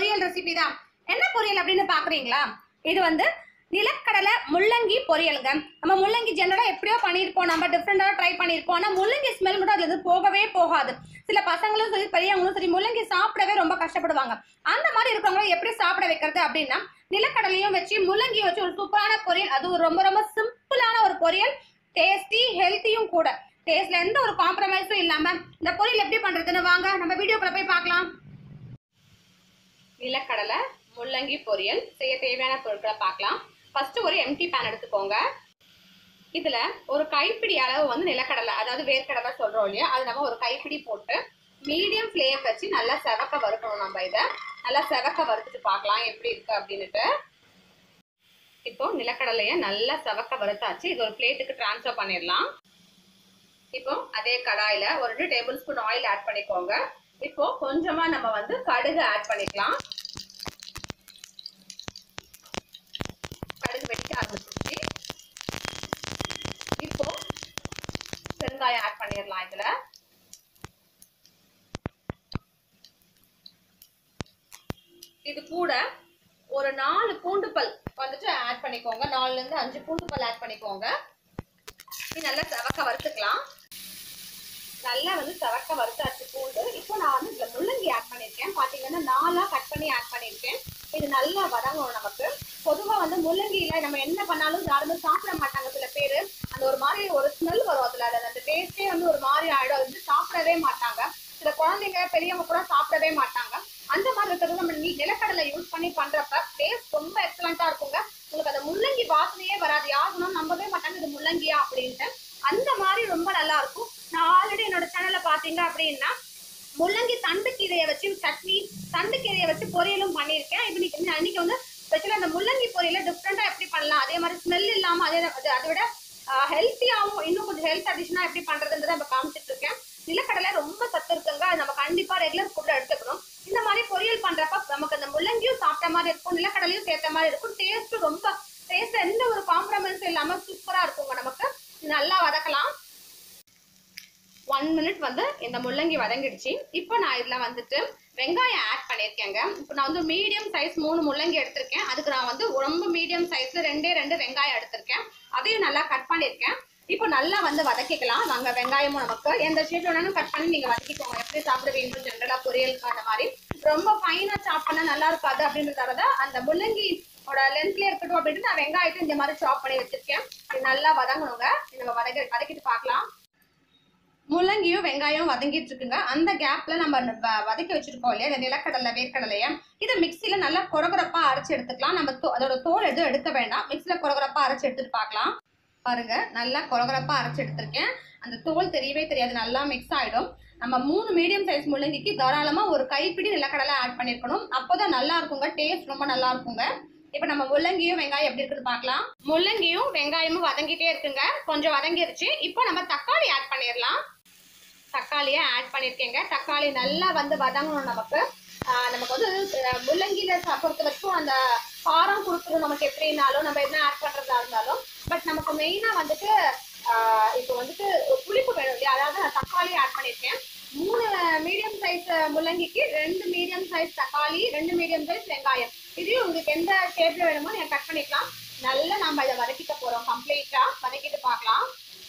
பொரியல் ரெசிபி தான் என்ன பொரியல் அப்படின்னு பாக்குறீங்களா இது வந்து நிலக்கடலை முள்ளங்கி பொரியலுங்க நம்ம முள்ளங்கி ஜெனரலா எப்படியோ பண்ணியிருப்போம் நம்ம டிஃப்ரெண்டாக ட்ரை பண்ணியிருப்போம் ஆனால் முள்ளங்கி ஸ்மெல் மட்டும் அதுல இருந்து போகவே போகாது சில பசங்களும் சரி பெரியவங்களும் சரி முள்ளங்கி சாப்பிடவே ரொம்ப கஷ்டப்படுவாங்க அந்த மாதிரி இருக்கிறவங்கள எப்படி சாப்பிட வைக்கிறது அப்படின்னா நிலக்கடலையும் வச்சு முள்ளங்கி வச்சு ஒரு சூப்பரான பொரியல் அது ஒரு ரொம்ப ரொம்ப சிம்பிளான ஒரு பொரியல் டேஸ்டி ஹெல்த்தியும் கூட டேஸ்ட்ல எந்த ஒரு காம்ப்ரமைஸும் இல்லாம இந்த பொரியல் எப்படி பண்றதுன்னு வாங்க நம்ம வீடியோக்குள்ள போய் பார்க்கலாம் நிலக்கடலை முள்ளங்கி பொரியல் செய்ய தேவையான பொருட்களை பார்க்கலாம் ஃபர்ஸ்ட் ஒரு எம்டி பேன் எடுத்துக்கோங்க இதுல ஒரு கைப்பிடி அளவு வந்து நிலக்கடலை அதாவது வேர்க்கடலை சொல்றோம் இல்லையா அது நம்ம ஒரு கைப்பிடி போட்டு மீடியம் ஃப்ளேம் வச்சு நல்லா செவக்க வறுக்கணும் நம்ம இதை நல்லா செவக்க வறுத்துட்டு பார்க்கலாம் எப்படி இருக்கு அப்படின்னுட்டு இப்போ நிலக்கடலைய நல்லா செவக்க வறுத்தாச்சு இது ஒரு பிளேட்டுக்கு ட்ரான்ஸ்ஃபர் பண்ணிடலாம் இப்போ அதே கடாயில ஒரு ரெண்டு டேபிள் ஸ்பூன் ஆயில் ஆட் பண்ணிக்கோங்க இப்போ கொஞ்சமா நம்ம வந்து கடுகு ஆட் பண்ணிக்கலாம் கடுகு வெடிக்க ஆரம்பிச்சிருச்சு இப்போ பெருங்காயம் ஆட் பண்ணிடலாம் இதுல இது கூட ஒரு நாலு பூண்டு பல் வந்துட்டு ஆட் பண்ணிக்கோங்க நாலுல இருந்து அஞ்சு பூண்டு பல் ஆட் பண்ணிக்கோங்க இது நல்லா செவக்க வறுத்துக்கலாம் நல்லா வந்து செவக்க வறுத்தாச்சு பூண்டு இப்போ நான் வந்து இதுல முள்ளங்கி ஆட் பண்ணியிருக்கேன் பாத்தீங்கன்னா நாலா கட் பண்ணி ஆட் பண்ணியிருக்கேன் இது நல்லா வதங்கணும் நமக்கு பொதுவா வந்து முள்ளங்கியில நம்ம என்ன பண்ணாலும் யாருமே சாப்பிட மாட்டாங்க சில பேரு அந்த ஒரு மாதிரி ஒரு ஸ்மெல் வரும் அதுல அது அந்த டேஸ்டே வந்து ஒரு மாதிரி ஆயிடும் அது வந்து சாப்பிடவே மாட்டாங்க சில குழந்தைங்க பெரியவங்க கூட சாப்பிடவே மாட்டாங்க அந்த மாதிரி இருக்கிறது நம்ம நீ நிலக்கடலை யூஸ் பண்ணி பண்றப்ப டேஸ்ட் ரொம்ப எக்ஸலண்டா இருக்குங்க உங்களுக்கு அந்த முள்ளங்கி வாசனையே வராது யாருனும் நம்பவே மாட்டாங்க இது முள்ளங்கியா அப்படின்ட்டு அந்த மாதிரி ரொம்ப நல்லா இருக்கும் நான் ஆல்ரெடி என்னோட சேனல்ல பாத்தீங்க அப்படின்னா முள்ளங்கி தண்டு கீரையை வச்சு சட்னி தண்டு கீரையை வச்சு பொரியலும் பண்ணியிருக்கேன் இப்போ இன்னைக்கு அன்னைக்கு வந்து ஸ்பெஷலாக அந்த முள்ளங்கி பொரியல டிஃப்ரெண்டா எப்படி பண்ணலாம் அதே மாதிரி ஸ்மெல் இல்லாம அதே அது அதை விட ஹெல்த்தியாகவும் இன்னும் கொஞ்சம் ஹெல்த் அடிஷனா எப்படி பண்றதுன்றதை நம்ம காமிச்சிட்டு இருக்கேன் நிலக்கடலை ரொம்ப சத்து இருக்குங்க அது நம்ம கண்டிப்பா ரெகுலர் ஃபுட்ல எடுத்துக்கணும் இந்த மாதிரி பொரியல் பண்றப்ப நமக்கு அந்த முள்ளங்கியும் சாப்பிட்ட மாதிரி இருக்கும் நிலக்கடலையும் சேர்த்த மாதிரி இருக்கும் டேஸ்ட் ரொம்ப டேஸ்ட் எந்த ஒரு காம்ப்ரமைஸும் இல்லாம சூப்பரா இருக்குங்க நமக்கு நல்லா வதக்கலாம் ஒன் மினிட் வந்து இந்த முள்ளங்கி வதங்கிடுச்சு இப்போ நான் இதுல வந்துட்டு வெங்காயம் ஆட் பண்ணியிருக்கேங்க இப்போ நான் வந்து மீடியம் சைஸ் மூணு முள்ளங்கி எடுத்திருக்கேன் அதுக்கு நான் வந்து ரொம்ப மீடியம் சைஸ்ல ரெண்டே ரெண்டு வெங்காயம் எடுத்திருக்கேன் அதையும் நல்லா கட் பண்ணியிருக்கேன் இப்போ நல்லா வந்து வதக்கிக்கலாம் வாங்க வெங்காயமும் நமக்கு எந்த ஷேப் வேணாலும் கட் பண்ணி நீங்க வதக்கிக்கோங்க எப்படி சாப்பிடுவீங்க ஜென்ரலா பொரியலுக்கு அந்த மாதிரி ரொம்ப ஃபைனா சாப் பண்ணா நல்லா இருக்காது அப்படின்றதால அந்த முள்ளங்கி லென்த்லயே இருக்கட்டும் அப்படின்ட்டு நான் வெங்காயத்தை இந்த மாதிரி சாப் பண்ணி வச்சிருக்கேன் இது நல்லா வதங்கணுங்க நம்ம வதக்கி வதக்கிட்டு பார்க்கலாம் முள்ளங்கியும் வெங்காயம் வதங்கிட்டு இருக்குங்க அந்த கேப்ல நம்ம வ- வதக்கி வச்சிருக்கோம் இல்லையா இந்த நிலக்கடலை வேர்க்கடலைய இதை மிக்சியில நல்லா கொரகொரப்பா அரைச்சு எடுத்துக்கலாம் நம்ம தோ- அதோட தோல் எதுவும் எடுக்க வேண்டாம் மிக்சியில கொரகொரப்பா அரைச்சு எடுத்துட்டு பார்க்கலாம் பாருங்க நல்லா கொரகொரப்பா அரைச்சு எடுத்திருக்கேன் அந்த தோல் தெரியவே தெரியாது நல்லா மிக்ஸ் ஆயிடும் நம்ம மூணு மீடியம் சைஸ் முள்ளங்கிக்கு தாராளமா ஒரு கைப்பிடி நிலக்கடலை ஆட் பண்ணிருக்கணும் அப்போதான் நல்லா இருக்குங்க டேஸ்ட் ரொம்ப நல்லா இருக்குங்க இப்போ நம்ம முள்ளங்கியும் வெங்காயம் எப்படி இருக்குன்னு பார்க்கலாம் முள்ளங்கியும் வெங்காயமும் வதங்கிட்டே இருக்குங்க கொஞ்சம் வதங்கிருச்சு இப்போ நம்ம தக்காளி ஆட் பண்ணிடலாம் தக்காளியை ஆட் பண்ணியிருக்கேங்க தக்காளி நல்லா வந்து வதங்கணும் நமக்கு ஆஹ் நமக்கு வந்து அஹ் முள்ளங்கியில சா- பொறுத்த வரைக்கும் அந்த காரம் கொடுத்துரும் நமக்கு எப்படினாலும் நம்ம என்ன ஆட் பண்றதா இருந்தாலும் பட் நமக்கு மெயினா வந்துட்டு ஆஹ் இப்போ வந்துட்டு ஒரு புளிப்பு வேணும் இல்லையா அதாவது நான் தக்காளி ஆட் பண்ணியிருக்கேன் மூணு மீடியம் சைஸ் முள்ளங்கிக்கு ரெண்டு மீடியம் சைஸ் தக்காளி ரெண்டு மீடியம் சைஸ் வெங்காயம் இதையும் உங்களுக்கு எந்த ஷேப்ல வேணுமோ நீங்க கட் பண்ணிக்கலாம் நல்லா நம்ம இதை வதக்கிக்க போறோம் கம்ப்ளீட்டா வதக்கிட்டு பார்க்கலாம்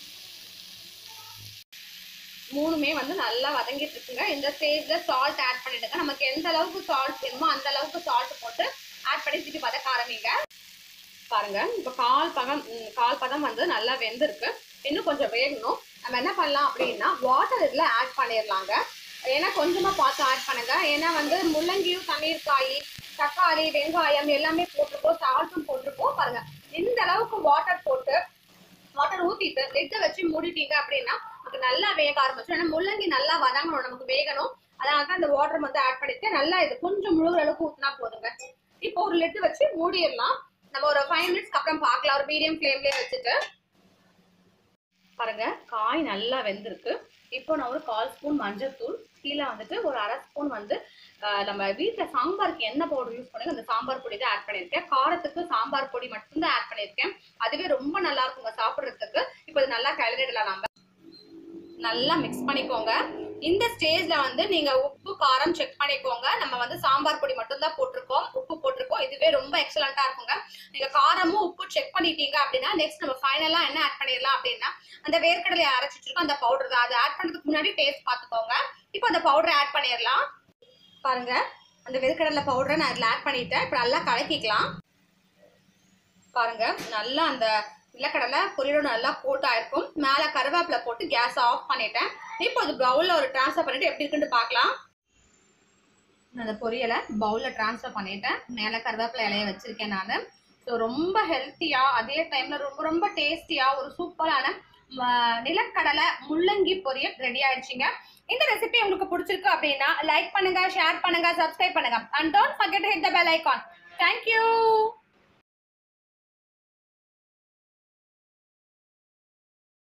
மூணுமே வந்து நல்லா வதங்கிட்டு இருக்குங்க இந்த ஸ்டேஜ்ல சால்ட் ஆட் பண்ணிடுங்க நமக்கு எந்த அளவுக்கு சால்ட் வேணுமோ அந்த அளவுக்கு சால்ட் போட்டு ஆட் பண்ணி திருப்பி வதக்க ஆரம்பிங்க பாருங்க இப்போ கால் பதம் ம், கால் பதம் வந்து நல்லா வெந்திருக்கு இன்னும் கொஞ்சம் வேகணும் நம்ம என்ன பண்ணலாம் அப்படின்னா வாட்டர் இதுல ஆட் பண்ணிடலாங்க ஏன்னா கொஞ்சமா பார்த்து ஆட் பண்ணுங்க ஏன்னா வந்து முள்ளங்கியும் தண்ணீர்காய் தக்காளி வெங்காயம் எல்லாமே போட்டிருக்கோம் சால்ட்டும் போட்டிருக்கோம் பாருங்க இந்த அளவுக்கு வாட்டர் போட்டு வாட்டர் ஊத்திட்டு லிட்டை வச்சு மூடிட்டீங்க அப்படின்னா நமக்கு நல்லா வேக ஆரம்பிச்சிடும் ஏன்னா முள்ளங்கி நல்லா வதங்கணும் நமக்கு வேகணும் அதனால தான் இந்த வாட்டர் வந்து ஆட் பண்ணிட்டு நல்லா இது கொஞ்சம் முழுகிற அளவுக்கு ஊத்தினா போதுங்க இப்போ ஒரு லிட்டு வச்சு மூடிடலாம் நம்ம ஒரு ஃபைவ் மினிட்ஸ்க்கு அப்புறம் பார்க்கலாம் ஒரு மீடியம் ஃப்ளேம்லயே வச்சுட்டு பாருங்க காய் நல்லா வெந்திருக்கு இப்போ நான் ஒரு கால் ஸ்பூன் மஞ்சள்தூள் கீழே வந்துட்டு ஒரு அரை ஸ்பூன் வந்து ஆஹ், நம்ம வீட்டில் சாம்பாருக்கு என்ன பவுடர் யூஸ் பண்ணுங்க அந்த சாம்பார் பொடி தான் ஆட் பண்ணியிருக்கேன் காரத்துக்கு சாம்பார் பொடி மட்டும்தான் ஆட் பண்ணியிருக்கேன் அதுவே ரொம்ப நல்லா இருக்குங்க சாப்பிட்றதுக்கு இப்போ இது நல்லா கிளறிடலாம் நம்ம நல்லா மிக்ஸ் பண்ணிக்கோங்க இந்த ஸ்டேஜ்ல வந்து நீங்க உப்பு காரம் செக் பண்ணிக்கோங்க நம்ம வந்து சாம்பார் பொடி மட்டும் தான் போட்டிருக்கோம் உப்பு போட்டிருக்கோம் இதுவே ரொம்ப எக்ஸலண்டா இருக்குங்க நீங்க காரமும் உப்பு செக் பண்ணிட்டீங்க அப்படின்னா நெக்ஸ்ட் நம்ம ஃபைனலா என்ன ஆட் பண்ணிடலாம் அப்படின்னா அந்த வேர்க்கடலை அரைச்சி வச்சிருக்கோம் அந்த பவுடர் தான் அதை ஆட் பண்றதுக்கு முன்னாடி டேஸ்ட் பார்த்துக்கோங்க இப்போ அந்த பவுடரை ஆட் பண்ணிடலாம் பாருங்க அந்த வேர்க்கடலை பவுடரை நான் இதில் ஆட் பண்ணிட்டேன் இப்போ நல்லா கலக்கிக்கலாம் பாருங்க நல்லா அந்த நிலக்கடலை பொரியலோட நல்லா போட்டு ஆயிருக்கும் மேலே கருவேப்பிலை போட்டு கேஸ் ஆஃப் பண்ணிட்டேன் இப்போ அது பவுலில் ஒரு ட்ரான்ஸ்ஃபர் பண்ணிட்டு எப்படி இருக்குன்னு பார்க்கலாம் நான் அந்த பொரியலை பவுலில் ட்ரான்ஸ்ஃபர் பண்ணிட்டேன் மேலே கருவேப்பிலை இலைய வச்சிருக்கேன் நான் ஸோ ரொம்ப ஹெல்த்தியாக அதே டைமில் ரொம்ப ரொம்ப டேஸ்டியாக ஒரு சூப்பரான ம- நிலக்கடலை முள்ளங்கி பொரியல் ரெடி ஆயிடுச்சுங்க இந்த ரெசிபி உங்களுக்கு பிடிச்சிருக்கு அப்படின்னா லைக் பண்ணுங்க ஷேர் பண்ணுங்க சப்ஸ்கிரைப் பண்ணுங்க and don't forget to hit the bell icon thank you